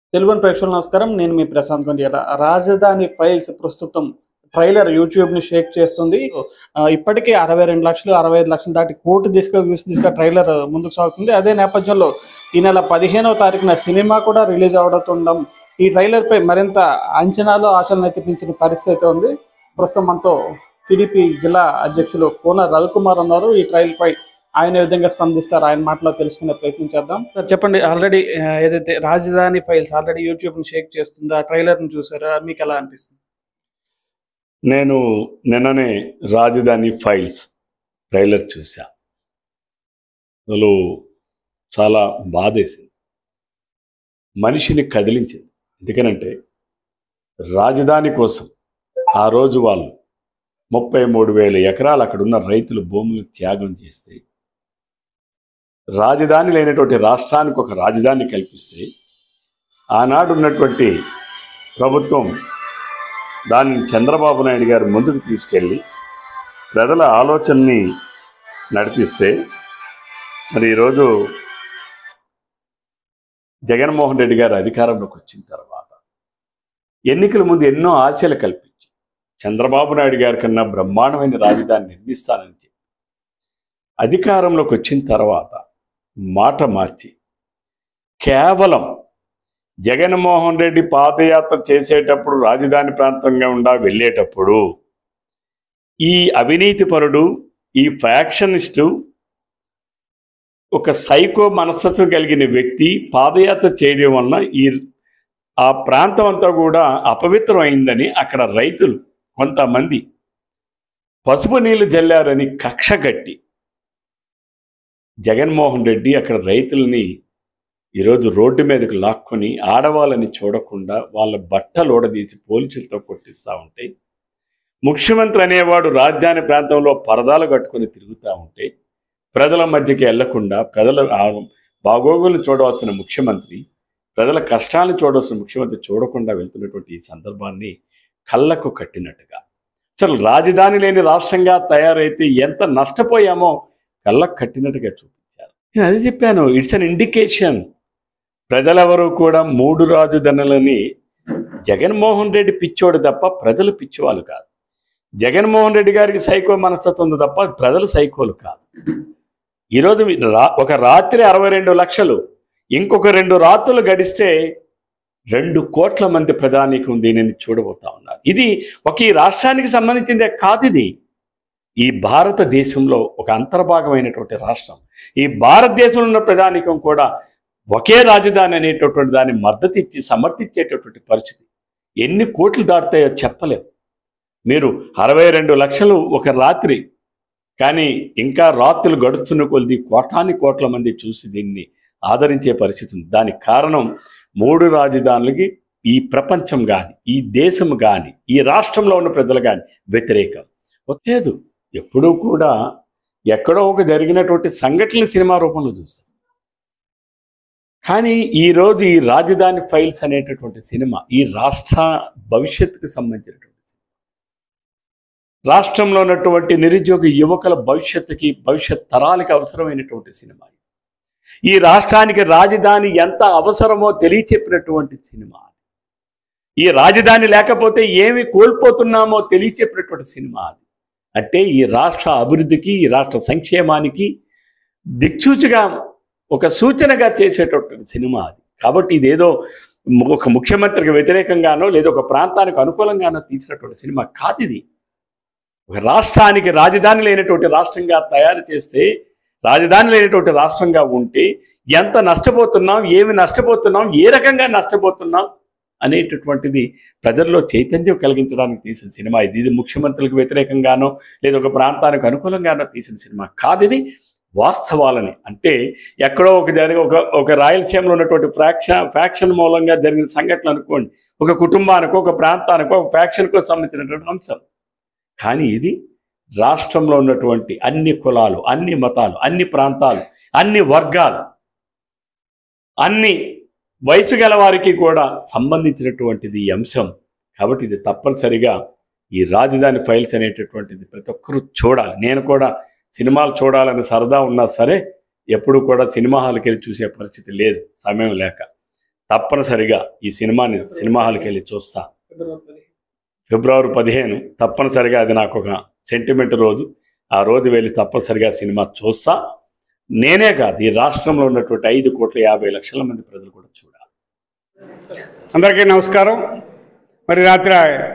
తెలుగు ప్రేక్షకులు నమస్కారం నేను మీ ప్రశాంత్ కొండియాల రాజధాని ఫైల్స్ ప్రస్తుతం ట్రైలర్ యూట్యూబ్ ని షేక్ చేస్తుంది ఆ, ఇప్పటికే అరవై రెండు లక్షలు అరవై ఐదు లక్షలు దాటి కోటి దిశగా వ్యూస్ దిశగా ట్రైలర్ ముందుకు సాగుతుంది అదే నేపథ్యంలో ఈ నెల పదిహేనవ తారీఖున సినిమా కూడా రిలీజ్ అవడం ఈ ట్రైలర్ పై మరింత అంచనాలు ఆశలను తెప్పించిన పరిస్థితి అయితే ఉంది ప్రస్తుతం మనతో టీడీపీ జిల్లా అధ్యక్షులు కోన రవికుమార్ ఉన్నారు ఈ ట్రైల్ పై ఆయన ఏ విధంగా స్పందిస్తారు ఆయన మాటలో తెలుసుకునే ప్రయత్నం చేద్దాం సార్ చెప్పండి ఆల్రెడీ ఏదైతే రాజధాని ఫైల్స్ ఆల్రెడీ యూట్యూబ్ ని షేక్ చేస్తుంది ఆ ట్రైలర్ ని చూసారా మీకు ఎలా అనిపిస్తుంది నేను నిన్ననే రాజధాని ఫైల్స్ ట్రైలర్ చూసా అసలు చాలా బాధేసింది మనిషిని కదిలించింది ఎందుకనంటే రాజధాని కోసం ఆ రోజు వాళ్ళు ముప్పై మూడు వేల ఎకరాలు అక్కడున్న రైతులు భూములు త్యాగం చేస్తే రాజధాని లేనటువంటి రాష్ట్రానికి ఒక రాజధాని కల్పిస్తే ఆనాడు ఉన్నటువంటి ప్రభుత్వం దాన్ని చంద్రబాబు నాయుడు గారు ముందుకు తీసుకెళ్ళి ప్రజల ఆలోచనని నడిపిస్తే మరి ఈరోజు జగన్మోహన్ రెడ్డి గారు అధికారంలోకి వచ్చిన తర్వాత ఎన్నికల ముందు ఎన్నో ఆశలు కల్పించి చంద్రబాబు నాయుడు గారి కన్నా బ్రహ్మాండమైన రాజధాని నిర్మిస్తానని చెప్పి అధికారంలోకి వచ్చిన తర్వాత మాట మార్చి కేవలం జగన్మోహన్ రెడ్డి పాదయాత్ర చేసేటప్పుడు రాజధాని ప్రాంతంగా ఉండా వెళ్ళేటప్పుడు ఈ అవినీతి పరుడు ఈ ఫ్యాక్షనిస్టు ఒక సైకో మనస్తత్వం కలిగిన వ్యక్తి పాదయాత్ర చేయడం వలన ఈ ఆ ప్రాంతం అంతా కూడా అపవిత్రం అయిందని అక్కడ రైతులు కొంతమంది పసుపు నీళ్లు జల్లారని కక్ష కట్టి జగన్మోహన్ రెడ్డి అక్కడ రైతుల్ని ఈరోజు రోడ్డు మీదకు లాక్కొని ఆడవాళ్ళని చూడకుండా వాళ్ళ బట్టలు ఓడదీసి పోలీసులతో కొట్టిస్తూ ఉంటే ముఖ్యమంత్రి అనేవాడు రాజధాని ప్రాంతంలో పరదాలు కట్టుకొని తిరుగుతూ ఉంటే ప్రజల మధ్యకి వెళ్లకుండా ప్రజల ఆ- బాగోగులు చూడవలసిన ముఖ్యమంత్రి ప్రజల కష్టాలను చూడవలసిన ముఖ్యమంత్రి చూడకుండా వెళ్తున్నటువంటి ఈ సందర్భాన్ని కళ్ళకు కట్టినట్టుగా అసలు రాజధాని లేని రాష్ట్రంగా తయారైతే ఎంత నష్టపోయామో కళ్ళకు కట్టినట్టుగా చూపించారు నేను అది చెప్పాను ఇట్స్ అన్ ఇండికేషన్ ప్రజలెవరూ కూడా మూడు రాజధానులని జగన్మోహన్ రెడ్డి పిచ్చోడు తప్ప ప్రజలు పిచ్చివాళ్ళు కాదు జగన్మోహన్ రెడ్డి గారికి సైకో మనస్తత్వం ఉంది తప్ప ప్రజలు సైకోలు కాదు ఈరోజు మీ- రా- ఒక రాత్రి అరవై రెండు లక్షలు ఇంకొక రెండు రాత్రులు గడిస్తే రెండు కోట్ల మంది ప్రధానికం దీనిని చూడబోతా ఉన్నారు ఇది ఒక ఈ రాష్ట్రానికి సంబంధించిందే కాదు ఇది ఈ భారతదేశంలో ఒక అంతర్భాగమైనటువంటి రాష్ట్రం ఈ భారతదేశంలో ఉన్న ప్రధానికం కూడా ఒకే రాజధాని అనేటటువంటి దాన్ని మద్దతు ఇచ్చి సమర్థించేటటువంటి పరిస్థితి ఎన్ని కోట్లు దాటుతాయో చెప్పలేం మీరు అరవై రెండు లక్షలు ఒక రాత్రి కానీ ఇంకా రాత్రులు గడుస్తున్న కొద్ది కోటాని కోట్ల మంది చూసి దీన్ని ఆదరించే పరిస్థితి ఉంది దానికి కారణం మూడు రాజధానులకి ఈ ప్రపంచం కానీ ఈ దేశం కానీ ఈ రాష్ట్రంలో ఉన్న ప్రజలు కానీ వ్యతిరేకం లేదు ఎప్పుడూ కూడా ఎక్కడో ఒక జరిగినటువంటి సంఘటనలు సినిమా రూపంలో చూస్తాం కానీ ఈరోజు ఈ రాజధాని ఫైల్స్ అనేటటువంటి సినిమా ఈ రాష్ట్ర భవిష్యత్తుకు సంబంధించినటువంటి సినిమా రాష్ట్రంలో ఉన్నటువంటి నిరుద్యోగ యువకుల భవిష్యత్తుకి భవిష్యత్ తరాలకి అవసరమైనటువంటి సినిమా ఇది. ఈ రాష్ట్రానికి రాజధాని ఎంత అవసరమో తెలియచెప్పినటువంటి సినిమా ఈ రాజధాని లేకపోతే ఏమి కోల్పోతున్నామో తెలియచెప్పినటువంటి సినిమా అది అంటే ఈ రాష్ట్ర అభివృద్ధికి ఈ రాష్ట్ర సంక్షేమానికి దిక్సూచిగా ఒక సూచనగా చేసేటటువంటి సినిమా అది కాబట్టి ఇదేదో ము- ఒక ముఖ్యమంత్రికి వ్యతిరేకంగానో లేదా ఒక ప్రాంతానికి అనుకూలంగానో తీసినటువంటి సినిమా కాదు ఇది ఒక రాష్ట్రానికి రాజధాని లేనటువంటి రాష్ట్రంగా తయారు చేస్తే రాజధాని లేనటువంటి రాష్ట్రంగా ఉంటే ఎంత నష్టపోతున్నాం ఏమి నష్టపోతున్నాం ఏ రకంగా నష్టపోతున్నాం అనేటటువంటిది ప్రజల్లో చైతన్యం కలిగించడానికి తీసిన సినిమా ఇది ఇది ముఖ్యమంత్రులకు వ్యతిరేకంగానో లేదా ఒక ప్రాంతానికి అనుకూలంగానో తీసిన సినిమా కాదు ఇది వాస్తవాలని అంటే ఎక్కడో ఒక జరిగి ఒక ఒక రాయలసీమలో ఉన్నటువంటి ఫ్రాక్షన్ ఫ్యాక్షన్ మూలంగా జరిగిన సంఘటనలు అనుకోండి ఒక కుటుంబానికో ఒక ప్రాంతానికో ఒక ఫ్యాక్షన్కో సంబంధించినటువంటి అంశం కానీ ఇది రాష్ట్రంలో ఉన్నటువంటి అన్ని కులాలు అన్ని మతాలు అన్ని ప్రాంతాలు అన్ని వర్గాలు అన్ని వయసు గల వారికి కూడా సంబంధించినటువంటిది ఈ అంశం కాబట్టి ఇది తప్పనిసరిగా ఈ రాజధాని ఫైల్స్ అనేటటువంటిది ప్రతి ఒక్కరూ చూడాలి నేను కూడా సినిమాలు చూడాలని సరదా ఉన్నా సరే ఎప్పుడు కూడా సినిమా హాల్కి వెళ్ళి చూసే పరిస్థితి లేదు సమయం లేక తప్పనిసరిగా ఈ సినిమాని సినిమా హాల్కి వెళ్ళి చూస్తా ఫిబ్రవరి పదిహేను తప్పనిసరిగా అది నాకు ఒక సెంటిమెంట్ రోజు ఆ రోజు వెళ్ళి తప్పనిసరిగా సినిమా చూస్తా నేనే కాదు ఈ రాష్ట్రంలో ఉన్నటువంటి ఐదు కోట్ల యాభై లక్షల మంది ప్రజలు కూడా చూడాలి అందరికీ నమస్కారం మరి రాత్రి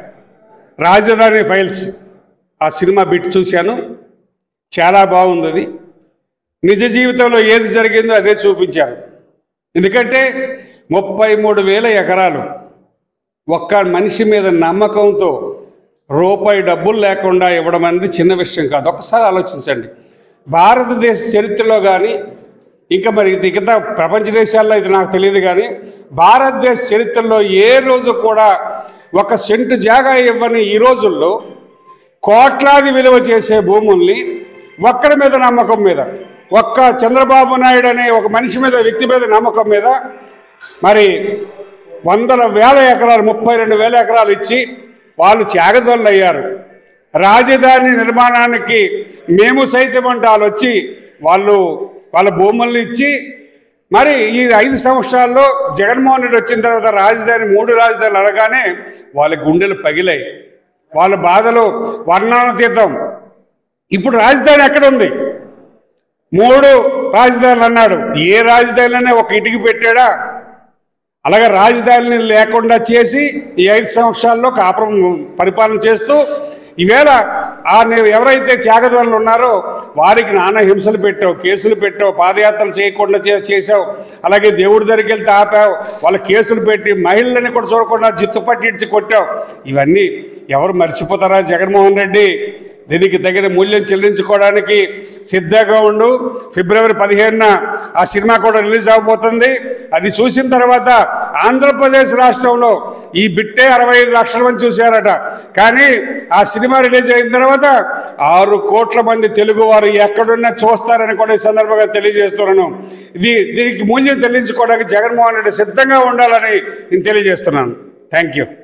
రాజధాని ఫైల్స్ ఆ సినిమా బిట్ చూశాను చాలా బాగుంది అది నిజ జీవితంలో ఏది జరిగిందో అదే చూపించారు ఎందుకంటే ముప్పై మూడు వేల ఎకరాలు ఒక్క మనిషి మీద నమ్మకంతో రూపాయి డబ్బులు లేకుండా ఇవ్వడం అనేది చిన్న విషయం కాదు ఒకసారి ఆలోచించండి భారతదేశ చరిత్రలో కానీ ఇంకా మరి మిగతా ప్రపంచ దేశాల్లో ఇది నాకు తెలియదు కానీ భారతదేశ చరిత్రలో ఏ రోజు కూడా ఒక సెంటు జాగా ఇవ్వని ఈ రోజుల్లో కోట్లాది విలువ చేసే భూముల్ని ఒక్కడి మీద నమ్మకం మీద ఒక్క చంద్రబాబు నాయుడు అనే ఒక మనిషి మీద వ్యక్తి మీద నమ్మకం మీద మరి వందల వేల ఎకరాలు ముప్పై రెండు వేల ఎకరాలు ఇచ్చి వాళ్ళు త్యాగదొల్లు అయ్యారు రాజధాని నిర్మాణానికి మేము సైతం అంటే వాళ్ళు వచ్చి వాళ్ళు వాళ్ళ భూములను ఇచ్చి మరి ఈ ఐదు సంవత్సరాల్లో జగన్మోహన్ రెడ్డి వచ్చిన తర్వాత రాజధాని మూడు రాజధానులు అనగానే వాళ్ళ గుండెలు పగిలాయి వాళ్ళ బాధలు వర్ణానుతీతం ఇప్పుడు రాజధాని ఎక్కడ ఉంది మూడు రాజధానులు అన్నాడు ఏ రాజధానిలోనే ఒక ఇటుకి పెట్టాడా అలాగే రాజధానిని లేకుండా చేసి ఈ ఐదు సంవత్సరాల్లో కాపురం పరిపాలన చేస్తూ ఈవేళ ఆ నే- ఎవరైతే త్యాగదారులు ఉన్నారో వారికి నానా హింసలు పెట్టావు కేసులు పెట్టావు పాదయాత్రలు చేయకుండా చే- చేసావు అలాగే దేవుడి దగ్గరికి వెళ్తే ఆపావు వాళ్ళ కేసులు పెట్టి మహిళలని కూడా చూడకుండా జిత్తు పట్టించి కొట్టావు ఇవన్నీ ఎవరు మర్చిపోతారా జగన్మోహన్ రెడ్డి దీనికి తగిన మూల్యం చెల్లించుకోవడానికి సిద్ధంగా ఉండు ఫిబ్రవరి పదిహేనున ఆ సినిమా కూడా రిలీజ్ అవబోతుంది అది చూసిన తర్వాత ఆంధ్రప్రదేశ్ రాష్ట్రంలో ఈ బిట్టే అరవై ఐదు లక్షల మంది చూశారట కానీ ఆ సినిమా రిలీజ్ అయిన తర్వాత ఆరు కోట్ల మంది తెలుగు వారు ఎక్కడున్నా చూస్తారని కూడా ఈ సందర్భంగా తెలియజేస్తున్నాను ఇది దీనికి మూల్యం చెల్లించుకోవడానికి జగన్మోహన్ రెడ్డి సిద్ధంగా ఉండాలని నేను తెలియజేస్తున్నాను థ్యాంక్ యూ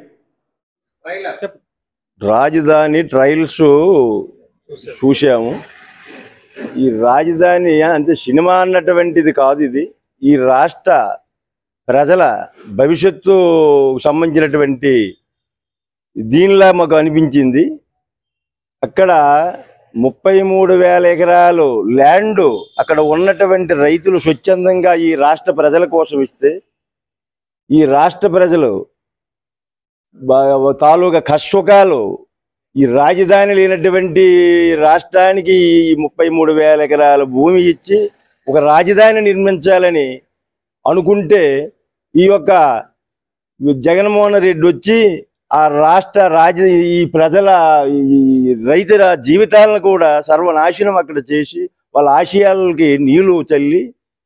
రాజధాని ట్రయల్స్ చూసాము ఈ రాజధాని అంటే సినిమా అన్నటువంటిది కాదు ఇది ఈ రాష్ట్ర ప్రజల భవిష్యత్తు సంబంధించినటువంటి దీనిలా మాకు అనిపించింది అక్కడ ముప్పై మూడు వేల ఎకరాలు ల్యాండ్ అక్కడ ఉన్నటువంటి రైతులు స్వచ్ఛందంగా ఈ రాష్ట్ర ప్రజల కోసం ఇస్తే ఈ రాష్ట్ర ప్రజలు బా- తాలూకా కష్టసుఖాలు ఈ రాజధాని లేనటువంటి రాష్ట్రానికి ఈ ముప్పై మూడు వేల ఎకరాల భూమి ఇచ్చి ఒక రాజధాని నిర్మించాలని అనుకుంటే ఈ యొక్క జగన్మోహన్ రెడ్డి వచ్చి ఆ రాష్ట్ర రాజ ఈ ప్రజల ఈ రైతుల జీవితాలను కూడా సర్వనాశనం అక్కడ చేసి వాళ్ళ ఆశయాలకి నీళ్లు చల్లి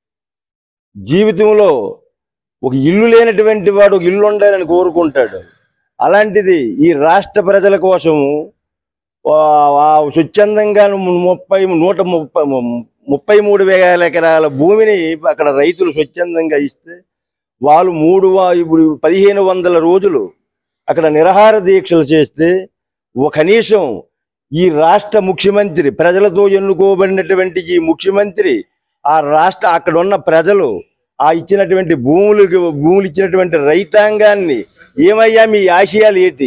జీవితంలో ఒక ఇల్లు లేనటువంటి వాడు ఒక ఇల్లు ఉండాలని కోరుకుంటాడు అలాంటిది ఈ రాష్ట్ర ప్రజల కోసము ఆ- ఆ స్వచ్ఛందంగా ముప్పై నూట ముప్పై ముప్పై మూడు వేల ఎకరాల భూమిని అక్కడ రైతులు స్వచ్ఛందంగా ఇస్తే వాళ్ళు మూడు వా- ఇప్పుడు పదిహేను వందల రోజులు అక్కడ నిరహార దీక్షలు చేస్తే ఓ కనీసం ఈ రాష్ట్ర ముఖ్యమంత్రి ప్రజలతో ఎన్నుకోబడినటువంటి ఈ ముఖ్యమంత్రి ఆ రాష్ట్ర అక్కడ ఉన్న ప్రజలు ఆ ఇచ్చినటువంటి భూములకు భూములు ఇచ్చినటువంటి రైతాంగాన్ని ఏమయ్యా మీ ఆశయాలు ఏంటి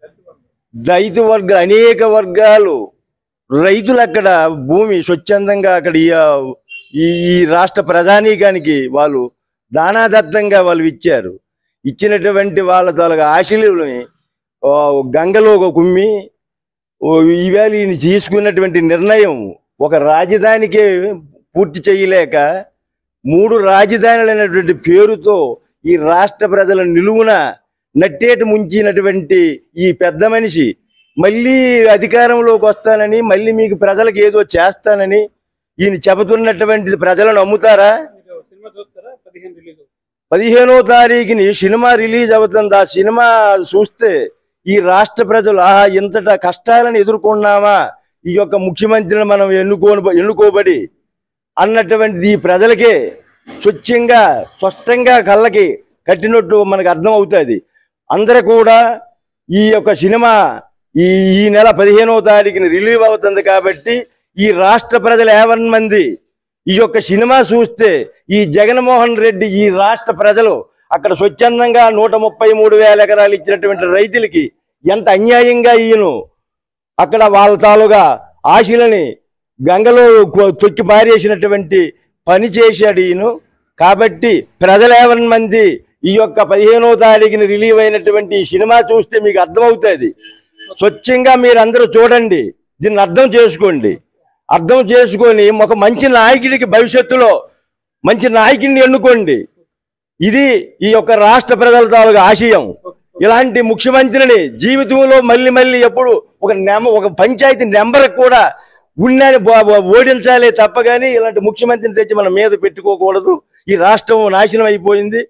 రైతు వర్గ అనేక వర్గాలు రైతులు అక్కడ భూమి స్వచ్ఛందంగా అక్కడ ఈ- ఈ ఈ రాష్ట్ర ప్రజానీకానికి వాళ్ళు దానాదత్తంగా వాళ్ళు ఇచ్చారు ఇచ్చినటువంటి వాళ్ళ తాలూకా ఆశలని ఆ, గంగలో ఒక కుమ్మి ఓ ఈవేళ ఈయన తీసుకున్నటువంటి నిర్ణయం ఒక రాజధానికే పూర్తి చేయలేక మూడు రాజధానులు అనేటువంటి పేరుతో ఈ రాష్ట్ర ప్రజల నిలువున నట్టేట ముంచినటువంటి ఈ పెద్ద మనిషి మళ్ళీ అధికారంలోకి వస్తానని మళ్ళీ మీకు ప్రజలకు ఏదో చేస్తానని ఈయన చెబుతున్నటువంటిది ప్రజలు నమ్ముతారా సినిమా చూస్తారా పదిహేను రిలీజ్ పదిహేనో తారీఖుని సినిమా రిలీజ్ అవుతుంది ఆ సినిమా చూస్తే ఈ రాష్ట్ర ప్రజలు ఆహా ఇంతట కష్టాలను ఎదుర్కొన్నామా ఈ యొక్క ముఖ్యమంత్రిని మనం ఎన్నుకోని ఎన్నుకోబడి అన్నటువంటిది ఈ ప్రజలకే స్వచ్ఛంగా స్పష్టంగా కళ్ళకి కట్టినట్టు మనకు అర్థం అవుతుంది అందరూ కూడా ఈ యొక్క సినిమా ఈ ఈ నెల పదిహేనవ తారీఖున రిలీవ్ అవుతుంది కాబట్టి ఈ రాష్ట్ర ప్రజలు యావన్ మంది ఈ యొక్క సినిమా చూస్తే ఈ జగన్మోహన్ రెడ్డి ఈ రాష్ట్ర ప్రజలు అక్కడ స్వచ్ఛందంగా నూట ముప్పై మూడు వేల ఎకరాలు ఇచ్చినటువంటి రైతులకి ఎంత అన్యాయంగా ఈయను అక్కడ వాళ్ళ తాలుగా ఆశలని గంగలో కొ- తొక్కి పారేసినటువంటి పని చేశాడు ఈయన కాబట్టి ప్రజలేవన్ మంది ఈ యొక్క పదిహేనో తారీఖున రిలీవ్ అయినటువంటి ఈ సినిమా చూస్తే మీకు అర్థమవుతుంది స్వచ్ఛంగా మీరు అందరూ చూడండి దీన్ని అర్థం చేసుకోండి అర్థం చేసుకొని ఒక మంచి నాయకుడికి భవిష్యత్తులో మంచి నాయకుడిని ఎన్నుకోండి ఇది ఈ యొక్క రాష్ట్ర ప్రజల తాలూకా ఆశయం ఇలాంటి ముఖ్యమంత్రిని జీవితంలో మళ్ళీ మళ్ళీ ఎప్పుడు ఒక నెమ ఒక పంచాయతీ నెంబర్ కూడా గుండెని బో- బో- ఓడించాలి తప్ప కానీ ఇలాంటి ముఖ్యమంత్రిని తెచ్చి మన మీద పెట్టుకోకూడదు ఈ రాష్ట్రం నాశనం అయిపోయింది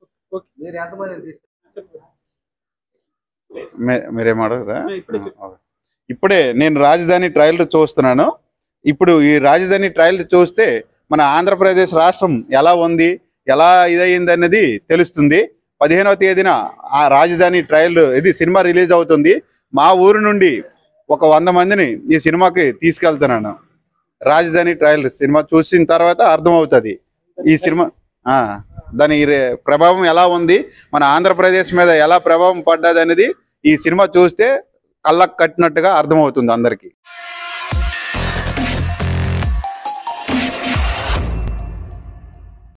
మీ- మీరేం అడగరా ఇప్పుడే చెప్పు. ఓకే. ఇప్పుడే నేను రాజధాని ట్రయల్ చూస్తున్నాను ఇప్పుడు ఈ రాజధాని ట్రయల్ చూస్తే మన ఆంధ్రప్రదేశ్ రాష్ట్రం ఎలా ఉంది ఎలా ఇదయింది అనేది తెలుస్తుంది పదిహేనవ తేదీన ఆ రాజధాని ట్రయల్ ఇది సినిమా రిలీజ్ అవుతుంది మా ఊరు నుండి ఒక వంద మందిని ఈ సినిమాకి తీసుకెళ్తున్నాను రాజధాని ట్రయల్ సినిమా చూసిన తర్వాత అర్థమవుతుంది ఈ సినిమా ఆ, దాని రే- ప్రభావం ఎలా ఉంది మన ఆంధ్రప్రదేశ్ మీద ఎలా ప్రభావం పడ్డది అనేది ఈ సినిమా చూస్తే కళ్ళకు కట్టినట్టుగా అర్థమవుతుంది అందరికీ